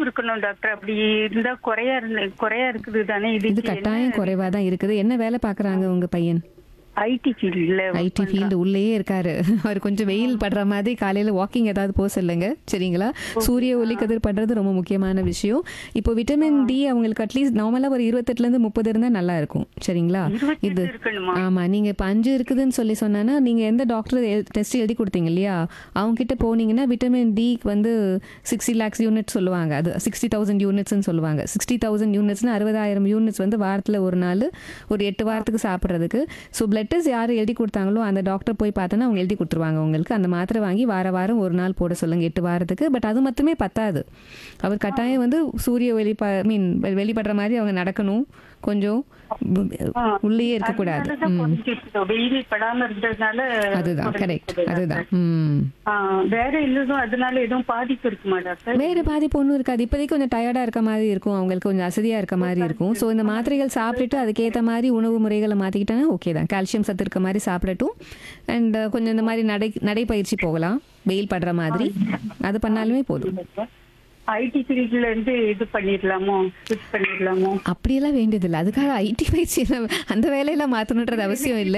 இருக்கணும் டாக்டர் அப்படி இருந்தா குறையா இருந்து குறையா இருக்குது தானே இது இதுக்கு கட்டாயம் குறைவா தான் இருக்குது என்ன வேலை பாக்குறாங்க உங்க பையன் ஐடி ஃபீல்ட்ல ஐடி ஃபீல்டு உள்ளேயே இருக்காரு அவர் கொஞ்சம் வெயில் படுற மாதிரி காலையில வாக்கிங் ஏதாவது போக சொல்லுங்க சரிங்களா சூரிய ஒளி கதிர் படுறது ரொம்ப முக்கியமான விஷயம் இப்போ விட்டமின் டி அவங்களுக்கு அட்லீஸ்ட் நார்மலா ஒரு இருபத்தெட்டுல இருந்து முப்பது இருந்தா நல்லா இருக்கும் சரிங்களா இது இருக்கணுமா ஆமா நீங்க இப்ப அஞ்சு இருக்குதுன்னு சொல்லி சொன்னானா நீங்க எந்த டாக்டர் டெஸ்ட் எழுதி கொடுத்தீங்க இல்லையா அவங்க கிட்ட போனீங்கன்னா விட்டமின் டி வந்து சிக்ஸ்டி லேக்ஸ் யூனிட் சொல்லுவாங்க அது சிக்ஸ்டி தௌசண்ட் யூனிட்ஸ்னு சொல்லுவாங்க சிக்ஸ்டி தௌசண்ட் யூனிட்ஸ்னு அறுபதாயிரம் யூனிட்ஸ் வந்து வாரத்துல ஒரு நாள் ஒரு எட்டு வாரத்துக்கு சாப்பிட்றதுக்கு ஸோ பிளட் டெஸ்ட் யார் எழுதி கொடுத்தாங்களோ அந்த டாக்டர் போய் பார்த்தோன்னா அவங்க எழுதி கொடுத்துருவாங்க உங்களுக்கு அந்த மாத்திரை வாங்கி வார வாரம் ஒரு நாள் போட சொல்லுங்க எட்டு வாரத்துக்கு பட் அது மட்டுமே பத்தாது அவர் கட்டாயம் வந்து சூரிய வெளிப்ப மீன் வெளிப்படுற மாதிரி அவங்க நடக்கணும் கொஞ்சம் உள்ளேயே இருக்கக்கூடாது அதனாலதான் குறைஞ்சிருக்கு. வெயில் படாம இருந்ததுனால அதுதான் கரெக்ட் குறைஞ்சிருக்கு அதுதான் ம் ஆ, வேற எதுவும் அதனால எதுவும் பாதிப்பு இருக்குமா டாக்டர் வேறு பாதிப்பு ஒன்றும் இருக்காது இப்போதைக்கு கொஞ்சம் டயர்டாக இருக்க மாதிரி இருக்கும் அவங்களுக்கு கொஞ்சம் அசதியாக இருக்க மாதிரி இருக்கும் ஸோ இந்த மாத்திரைகள் சாப்பிட்டுட்டு அதுக்கேற்ற மாதிரி உணவு முறைகளை மாற்றிக்கிட்டோன்னா ஓகே தான் கால்சியம் சத்து இருக்க மாதிரி சாப்பிடட்டும் அண்ட் கொஞ்சம் இந்த மாதிரி நடை நடைப்பயிற்சி போகலாம் வெயில் படுற மாதிரி அது பண்ணாலுமே போதும் ஐடி ஃபீல்ட்ல இருந்து இது பண்ணிடலாமோ ஸ்விட்ச் பண்ணிடலாமோ அப்படியெல்லாம் வேண்டியதில்லை அதுக்காக ஐடி பயிற்சி எல்லாம் அந்த வேலையெல்லாம் மாற்றணுன்றது அவசியம் இல்லை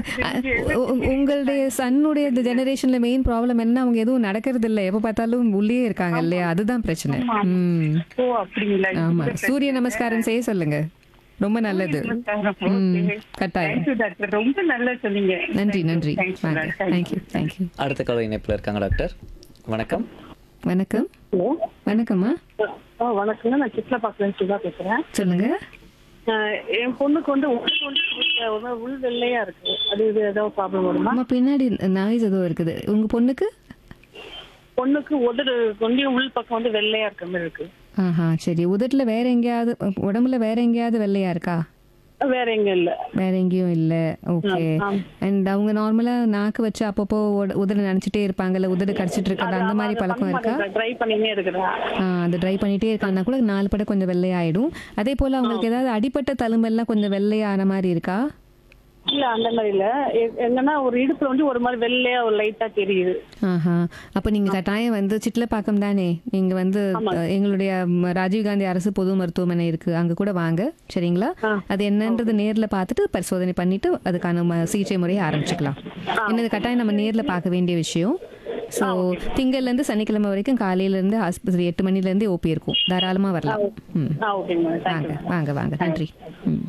உங்களுடைய சன்னுடைய இந்த ஜெனரேஷனில் மெயின் ப்ராப்ளம் என்ன அவங்க எதுவும் நடக்கிறது இல்லை எப்போ பார்த்தாலும் உள்ளே இருக்காங்க இல்லையா அதுதான் பிரச்சனை ம் ஓ அப்படிங்களா ஆமா சூரிய நமஸ்காரம் செய்ய சொல்லுங்க ரொம்ப நல்லது ம், கட்டாயம் தேங்க்யூ டாக்டர் ரொம்ப நல்லா சொன்னீங்க நன்றி நன்றி Thank you, வாங்க doctor. தேங்க்யூ தேங்க்யூ அடுத்த கால இணைப்பில் இருக்காங்க டாக்டர் வணக்கம் வணக்கம் ஹலோ வணக்கம்மா ஆ வணக்கங்க நான் சித்லா பாக்கலன்னு சுதா பேசுறேன் சொல்லுங்க ஆஹ் என் பொண்ணுக்கு வந்து உள் வந்து உள் ஒரு மாதிரி உள் வெள்ளையா இருக்கு அது இது ஏதாவது ப்ராப்ளம் வருமா அம்மா பின்னாடி நாய்ஸ் ஏதோ இருக்குது உங்க பொண்ணுக்கு பொண்ணுக்கு உதடு கொஞ்சம் உள் பக்கம் வந்து வெள்ளையா இருக்க மாதிரி இருக்கு ஆஹா சரி உதட்டுல வேற எங்கேயாவது உடம்புல வேற எங்கேயாவது வெள்ளையா இருக்கா வேற எங்க இல்ல வேற எங்கேயும் இல்ல ஓகே ஆம். அண்ட் அவங்க நார்மலா நாக்கு வச்சு அப்பப்போ உட- உதடு நினைச்சிட்டே இருப்பாங்கல்ல உதடு கடிச்சிட்டு இருக்கிறது அந்த மாதிரி பழக்கம் இருக்கா ட்ரை பண்ணினே இருக்கிறேன் ஆ, அது ட்ரை பண்ணிட்டே இருக்காங்கன்னா கூட நாலு படம் கொஞ்சம் வெள்ளையாயிடும் அதே போல அவங்களுக்கு ஏதாவது அடிப்பட்ட தழும்பெல்லாம் கொஞ்சம் வெள்ளையான மாதிரி இருக்கா இல்ல அந்த மாதிரி இல்ல எ- என்னன்னா ஒரு இடுப்புல வந்து ஒரு மாதிரி வெள்ளையா ஒரு லைட்டா தெரியுது ஆஹா அப்போ நீங்கள் கட்டாயம் வந்து சிட்லப்பாக்கம் தானே நீங்கள் வந்து அஹ், எங்களுடைய ம, ராஜீவ்காந்தி அரசு பொது மருத்துவமனை இருக்கு அங்கே கூட வாங்க சரிங்களா அது என்னன்றது நேரில் பார்த்துட்டு பரிசோதனை பண்ணிட்டு அதுக்கான ம- சிகிச்சை முறையை ஆரம்பிச்சுக்கலாம் என்னது கட்டாயம் நம்ம நேரில் பார்க்க வேண்டிய விஷயம் ஸோ திங்கள்லேருந்து சனிக்கிழமை வரைக்கும் காலையிலேருந்து ஆஸ்பத்திரி எட்டு மணிலேருந்தே ஓபி இருக்கும் தாராளமாக வரலாம் ம் ஆ ஓகேங்க மேடம் வாங்க வாங்க வாங்க நன்றி ம்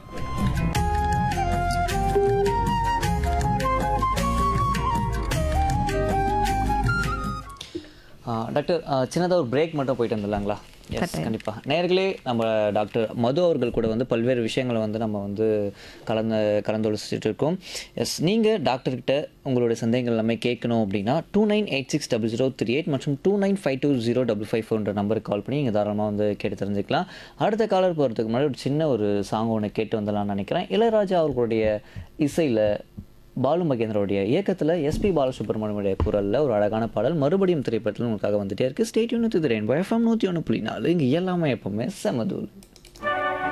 ஆ, டாக்டர் சின்னதாக ஒரு பிரேக் மட்டும் போயிட்டு வந்துடலாங்களா எஸ் கண்டிப்பாக நேர்களே நம்ம டாக்டர் மது அவர்கள் கூட வந்து பல்வேறு விஷயங்களை வந்து நம்ம வந்து கலந்து கலந்தொழிச்சிட்டு இருக்கோம் எஸ் நீங்கள் டாக்டர்கிட்ட உங்களுடைய சந்தேகங்கள் எல்லாமே கேட்கணும் அப்படின்னா two nine eight six double zero three eight மற்றும் two nine five two zero double five ஃபோர்ன்ற நம்பருக்கு கால் பண்ணி நீங்கள் தாராளமாக வந்து கேட்டு தெரிஞ்சுக்கலாம் அடுத்த காலர் போகிறதுக்கு முன்னாடி ஒரு சின்ன ஒரு சாங் ஒன்று கேட்டு வந்துடலாம்னு நினைக்கிறேன் இளையராஜா அவர்களுடைய இசையில் பாலு மகேந்திரோடைய இயக்கத்தில் எஸ்பி பாலசுப்ரமணியனுடைய குரலில் ஒரு அழகான பாடல் மறுபடியும் திரைப்படத்தில் உங்களுக்காக வந்துட்டே இருக்கு ஸ்டேட்யூன் திரையன் எஃப்எம் நூற்றி ஒன்று புள்ளி நாலு இங்கே எல்லாமே எப்பவுமே செமதூல்